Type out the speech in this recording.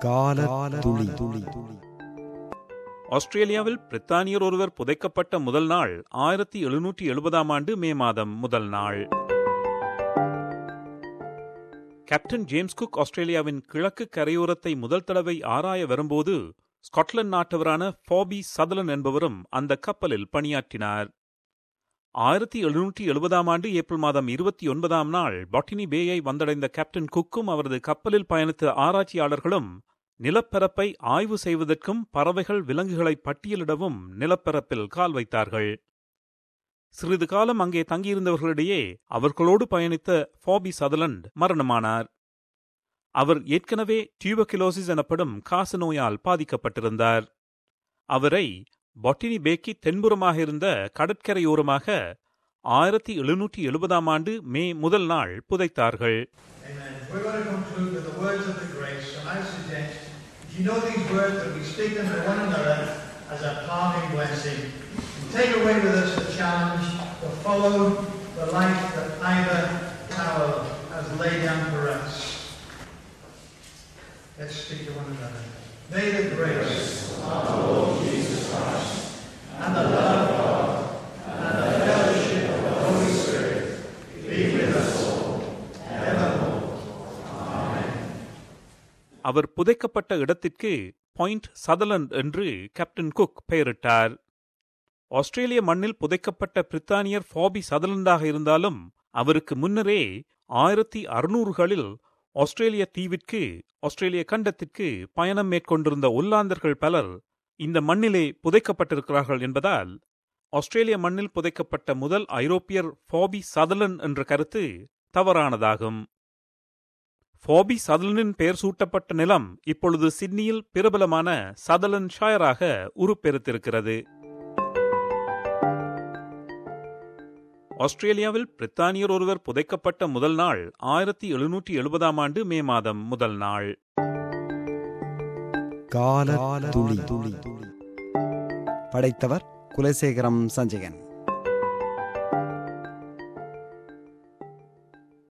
கால துளி துளி ஆஸ்திரேலியாவில் பிரித்தானியர் ஒருவர் புதைக்கப்பட்ட முதல் நாள் ஆயிரத்தி எழுநூற்றி எழுபதாம் ஆண்டு மே மாதம் முதல் நாள் கேப்டன் ஜேம்ஸ் குக் ஆஸ்திரேலியாவின் கிழக்கு கரையோரத்தை முதல் தடவை ஆராய வரும்போது ஸ்காட்லாந்து நாட்டவரான ஃபாபி சதலன் என்பவரும் அந்த கப்பலில் பணியாற்றினார் ஆயிரத்தி எழுநூற்றி எழுபதாம் ஆண்டு ஏப்ரல் மாதம் இருபத்தி ஒன்பதாம் நாள் பாட்டினி பேயை வந்தடைந்த கேப்டன் குக்கும் அவரது கப்பலில் பயணித்த ஆராய்ச்சியாளர்களும் நிலப்பரப்பை ஆய்வு செய்வதற்கும் பறவைகள் விலங்குகளை பட்டியலிடவும் நிலப்பரப்பில் கால் வைத்தார்கள் சிறிது காலம் அங்கே தங்கியிருந்தவர்களிடையே அவர்களோடு பயணித்த ஃபாபி சதலண்ட் மரணமானார் அவர் ஏற்கனவே டியூபகிலோசிஸ் எனப்படும் காச நோயால் பாதிக்கப்பட்டிருந்தார் அவரை பொட்டினி பேக்கி தென்புறமாக இருந்த கடற்கரையோரமாக ஆயிரத்தி எழுநூற்றி எழுபதாம் ஆண்டு மே முதல் நாள் புதைத்தார்கள் Amen. We're going to conclude with the words of the grace, and I suggest, if you know these words, that we speak them to one another as a parting blessing. And take away with us the challenge to follow the life that Ida Powell has laid down for us. Let's speak to one another. May the grace of our Lord Jesus Christ and the love of God and the fellowship of the Holy Spirit be with us all evermore. அவர் புதைக்கப்பட்ட இடத்திற்கு point சதலண்ட் என்று captain cook பெயரிட்டார் ஆஸ்திரேலிய மண்ணில் புதைக்கப்பட்ட பிரித்தானியர் Phoebe சதலண்டாக இருந்தாலும் அவருக்கு முன்னரே ஆயிரத்தி அறுநூறுகளில் ஆஸ்திரேலிய தீவிற்கு ஆஸ்திரேலிய கண்டத்திற்கு பயணம் மேற்கொண்டிருந்த ஒல்லாந்தர்கள் பலர் இந்த மண்ணிலே புதைக்கப்பட்டிருக்கிறார்கள் என்பதால் ஆஸ்திரேலிய மண்ணில் புதைக்கப்பட்ட முதல் ஐரோப்பியர் ஃபாபி சதலன் என்ற கருத்து தவறானதாகும் ஃபாபி சதலனின் பெயர் சூட்டப்பட்ட நிலம் இப்பொழுது சிட்னியில் பிரபலமான சதலன் ஷாயராக உருப்பெருத்திருக்கிறது ஆஸ்திரேலியாவில் பிரித்தானியர் ஒருவர் புதைக்கப்பட்ட முதல் நாள் ஆயிரத்தி எழுநூற்றி எழுபதாம் ஆண்டு மே மாதம் முதல் நாள் கால துளி துளி படைத்தவர் குலசேகரம் சஞ்சயன்